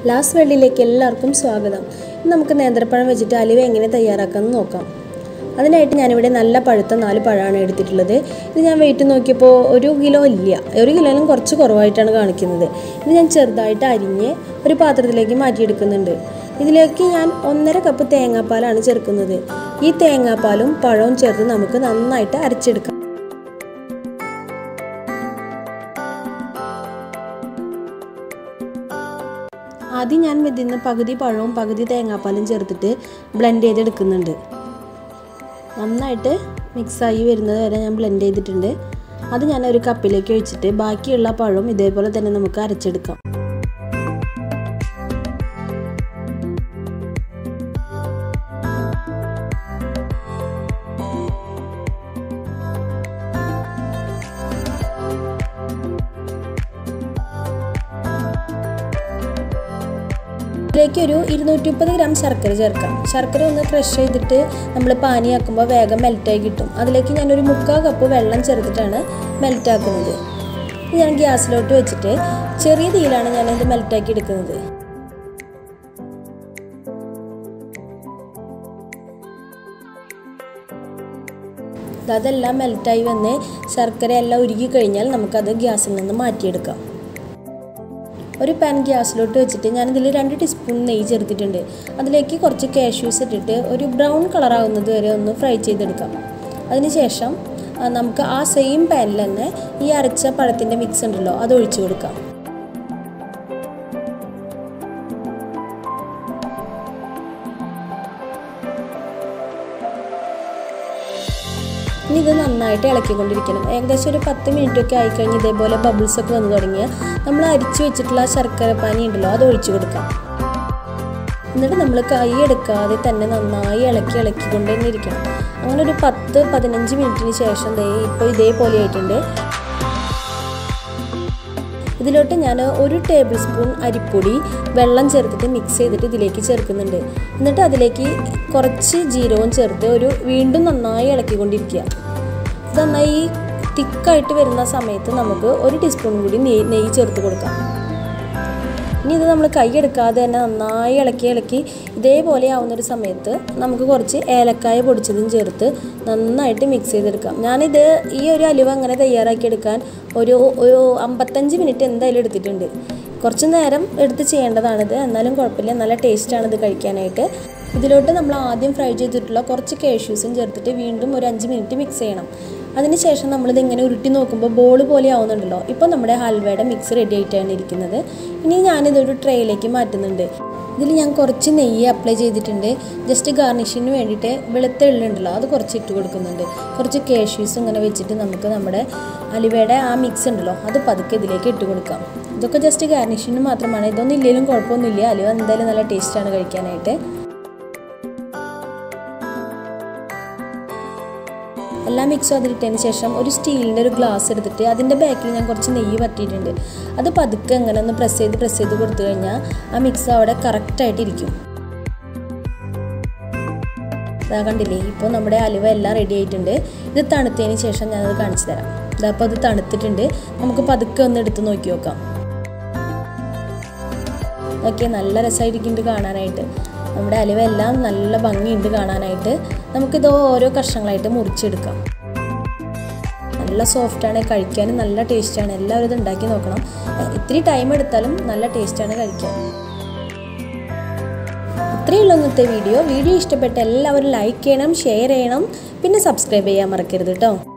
last വെള്ളിയിലേക്ക് എല്ലാവർക്കും സ്വാഗതം ഇന്ന് നമുക്ക് നേന്ത്രപ്പഴം വെച്ചിട്ട് അലുവ എങ്ങനെ തയ്യാറാക്കാമെന്ന് നോക്കാം അതിനായിട്ട് ഞാനിവിടെ നല്ല പഴുത്ത നാല് പഴമാണ് എടുത്തിട്ടുള്ളത് ഇത് ഞാൻ വെയിറ്റ് നോക്കിയപ്പോൾ ഒരു കിലോ ഇല്ല ഒരു കിലോയിലും കുറച്ച് കുറവായിട്ടാണ് കാണിക്കുന്നത് ഇത് ഞാൻ ചെറുതായിട്ട് അരിഞ്ഞ് ഒരു പാത്രത്തിലേക്ക് മാറ്റിയെടുക്കുന്നുണ്ട് ഇതിലേക്ക് ഞാൻ ഒന്നര കപ്പ് തേങ്ങാപ്പാലാണ് ചേർക്കുന്നത് ഈ തേങ്ങാപ്പാലും പഴവും ചേർത്ത് നമുക്ക് നന്നായിട്ട് അരച്ചെടുക്കാം ആദ്യം ഞാൻ ഇതിന്ന് പകുതി പഴവും പകുതി തേങ്ങാപ്പാലും ചേർത്തിട്ട് ബ്ലെൻഡ് ചെയ്തെടുക്കുന്നുണ്ട് നന്നായിട്ട് മിക്സായി വരുന്നത് വരെ ഞാൻ ബ്ലെൻഡ് ചെയ്തിട്ടുണ്ട് അത് ഞാൻ ഒരു കപ്പിലേക്ക് ഒഴിച്ചിട്ട് ബാക്കിയുള്ള പഴവും ഇതേപോലെ തന്നെ നമുക്ക് അരച്ചെടുക്കാം ഇതിലേക്ക് ഒരു ഇരുന്നൂറ്റി മുപ്പത് ഗ്രാം ശർക്കര ചേർക്കാം ശർക്കര ഒന്ന് ക്രഷ് ചെയ്തിട്ട് നമ്മൾ പാനിയാക്കുമ്പോൾ വേഗം മെൽറ്റായി കിട്ടും അതിലേക്ക് ഞാനൊരു മുക്കാൽ കപ്പ് വെള്ളം ചേർത്തിട്ടാണ് മെൽറ്റാക്കുന്നത് ഇത് ഞാൻ ഗ്യാസിലോട്ട് വെച്ചിട്ട് ചെറിയ തീയിലാണ് ഞാനത് മെൽറ്റാക്കി എടുക്കുന്നത് അതെല്ലാം മെൽറ്റായി വന്ന് ശർക്കര എല്ലാം ഉരുകി കഴിഞ്ഞാൽ നമുക്കത് ഗ്യാസിൽ നിന്ന് മാറ്റിയെടുക്കാം ഒരു പാൻ ഗ്യാസിലോട്ട് വെച്ചിട്ട് ഞാനിതിൽ രണ്ട് ടീസ്പൂൺ നെയ്യ് ചേർത്തിട്ടുണ്ട് അതിലേക്ക് കുറച്ച് കാഷ്യൂസ് ഇട്ടിട്ട് ഒരു ബ്രൗൺ കളർ ആവുന്നത് വരെ ഒന്ന് ഫ്രൈ ചെയ്തെടുക്കാം അതിനുശേഷം നമുക്ക് ആ സെയിം പാനിൽ തന്നെ ഈ അരച്ച പഴത്തിൻ്റെ മിക്സ് ഉണ്ടല്ലോ അത് ഒഴിച്ചു കൊടുക്കാം ഇനി ഇത് നന്നായിട്ട് ഇളക്കിക്കൊണ്ടിരിക്കണം ഏകദേശം ഒരു പത്ത് മിനിറ്റ് ഒക്കെ ആയിക്കഴിഞ്ഞ് ഇതേപോലെ ബബിൾസ് ഒക്കെ വന്നു തുടങ്ങിയാൽ നമ്മൾ അരിച്ചു വെച്ചിട്ടുള്ള ശർക്കര പാനി ഉണ്ടല്ലോ അത് ഒഴിച്ചു കൊടുക്കാം എന്നിട്ട് നമ്മൾ കൈ എടുക്കാതെ തന്നെ നന്നായി ഇളക്കി ഇളക്കിക്കൊണ്ട് തന്നെ ഇരിക്കണം അങ്ങനെ ഒരു പത്ത് പതിനഞ്ച് മിനിറ്റിന് ശേഷം ദേ ഇപ്പോൾ ഇതേപോലെ ആയിട്ടുണ്ട് ഇതിലോട്ട് ഞാൻ ഒരു ടേബിൾ സ്പൂൺ അരിപ്പൊടി വെള്ളം ചേർത്തിട്ട് മിക്സ് ചെയ്തിട്ട് ഇതിലേക്ക് ചേർക്കുന്നുണ്ട് എന്നിട്ട് അതിലേക്ക് കുറച്ച് ജീരകവും ചേർത്ത് ഒരു വീണ്ടും നന്നായി ഇളക്കിക്കൊണ്ടിരിക്കുക ഇത് നന്നായി തിക്കായിട്ട് വരുന്ന സമയത്ത് നമുക്ക് ഒരു ടീസ്പൂൺ കൂടി നെയ്യ് നെയ്യ് ചേർത്ത് കൊടുക്കാം ഇനി ഇത് നമ്മൾ കൈ എടുക്കാതെ തന്നെ നന്നായി ഇളക്കി ഇളക്കി ഇതേപോലെ ആവുന്നൊരു സമയത്ത് നമുക്ക് കുറച്ച് ഏലക്കായ പൊടിച്ചതും ചേർത്ത് നന്നായിട്ട് മിക്സ് ചെയ്തെടുക്കാം ഞാനിത് ഈ ഒരു അലുവ അങ്ങനെ തയ്യാറാക്കിയെടുക്കാൻ ഒരു ഒരു അമ്പത്തഞ്ച് മിനിറ്റ് എന്തായാലും എടുത്തിട്ടുണ്ട് കുറച്ച് നേരം എടുത്ത് ചെയ്യേണ്ടതാണിത് എന്നാലും കുഴപ്പമില്ല നല്ല ടേസ്റ്റാണ് ഇത് കഴിക്കാനായിട്ട് ഇതിലോട്ട് നമ്മൾ ആദ്യം ഫ്രൈ ചെയ്തിട്ടുള്ള കുറച്ച് കേഷ്യൂസും ചേർത്തിട്ട് വീണ്ടും ഒരു അഞ്ച് മിനിറ്റ് മിക്സ് ചെയ്യണം അതിനുശേഷം നമ്മളിത് ഇങ്ങനെ ഉരുട്ടി നോക്കുമ്പോൾ ബോൾ പോലെ ആവുന്നുണ്ടല്ലോ ഇപ്പോൾ നമ്മുടെ ഹൽവയുടെ മിക്സ് റെഡി ആയിട്ടാണ് ഇരിക്കുന്നത് ഇനി ഞാനിതൊരു ട്രേയിലേക്ക് മാറ്റുന്നുണ്ട് ഇതിൽ ഞാൻ കുറച്ച് നെയ്യ് അപ്ലൈ ചെയ്തിട്ടുണ്ട് ജസ്റ്റ് ഗാർണിഷിന് വേണ്ടിയിട്ട് വെളുത്ത എള്ളുണ്ടല്ലോ അത് കുറച്ച് ഇട്ട് കൊടുക്കുന്നുണ്ട് കുറച്ച് കേഷ്യൂസ് ഇങ്ങനെ വെച്ചിട്ട് നമുക്ക് നമ്മുടെ അലുവയുടെ ആ മിക്സ് ഉണ്ടല്ലോ അത് പതുക്കെ ഇതിലേക്ക് ഇട്ട് കൊടുക്കാം ഇതൊക്കെ ജസ്റ്റ് ഗാർണിഷിന് മാത്രമാണ് ഇതൊന്നും ഇല്ലെങ്കിലും കുഴപ്പമൊന്നുമില്ല അലുവ എന്തായാലും നല്ല ടേസ്റ്റാണ് കഴിക്കാനായിട്ട് എല്ലാ മിക്സും അതിലിട്ടതിന് ശേഷം ഒരു സ്റ്റീലിൻ്റെ ഒരു ഗ്ലാസ് എടുത്തിട്ട് അതിൻ്റെ ബാക്കിൽ ഞാൻ കുറച്ച് നെയ്യ് പറ്റിയിട്ടുണ്ട് അത് പതുക്കെ അങ്ങനെ ഒന്ന് പ്രസ് ചെയ്ത് പ്രസ് ചെയ്ത് കൊടുത്തു കഴിഞ്ഞാൽ ആ മിക്സ് അവിടെ കറക്റ്റായിട്ട് ഇരിക്കും അതാ കണ്ടില്ലേ ഇപ്പോൾ നമ്മുടെ അലുവ എല്ലാം റെഡി ആയിട്ടുണ്ട് ഇത് തണുത്തതിന് ശേഷം ഞാനത് കാണിച്ചു തരാം ഇതപ്പോൾ അത് തണുത്തിട്ടുണ്ട് നമുക്ക് പതുക്കെ ഒന്ന് എടുത്ത് നോക്കി നോക്കാം ഓക്കെ നല്ല രസമായിരിക്കുന്നുണ്ട് കാണാനായിട്ട് നമ്മുടെ അലുവ എല്ലാം നല്ല ഭംഗിയുണ്ട് കാണാനായിട്ട് നമുക്കിത് ഓരോ കഷ്ണങ്ങളായിട്ട് മുറിച്ചെടുക്കാം നല്ല സോഫ്റ്റാണ് കഴിക്കാനും നല്ല ടേസ്റ്റാണ് എല്ലാവരും ഇത് ഉണ്ടാക്കി നോക്കണം ഇത്തിരി ടൈം എടുത്താലും നല്ല ടേസ്റ്റാണ് കഴിക്കാൻ ഇത്രയുള്ള ഇന്നത്തെ വീഡിയോ വീഡിയോ ഇഷ്ടപ്പെട്ട എല്ലാവരും ലൈക്ക് ചെയ്യണം ഷെയർ ചെയ്യണം പിന്നെ സബ്സ്ക്രൈബ് ചെയ്യാൻ മറക്കരുത് കേട്ടോ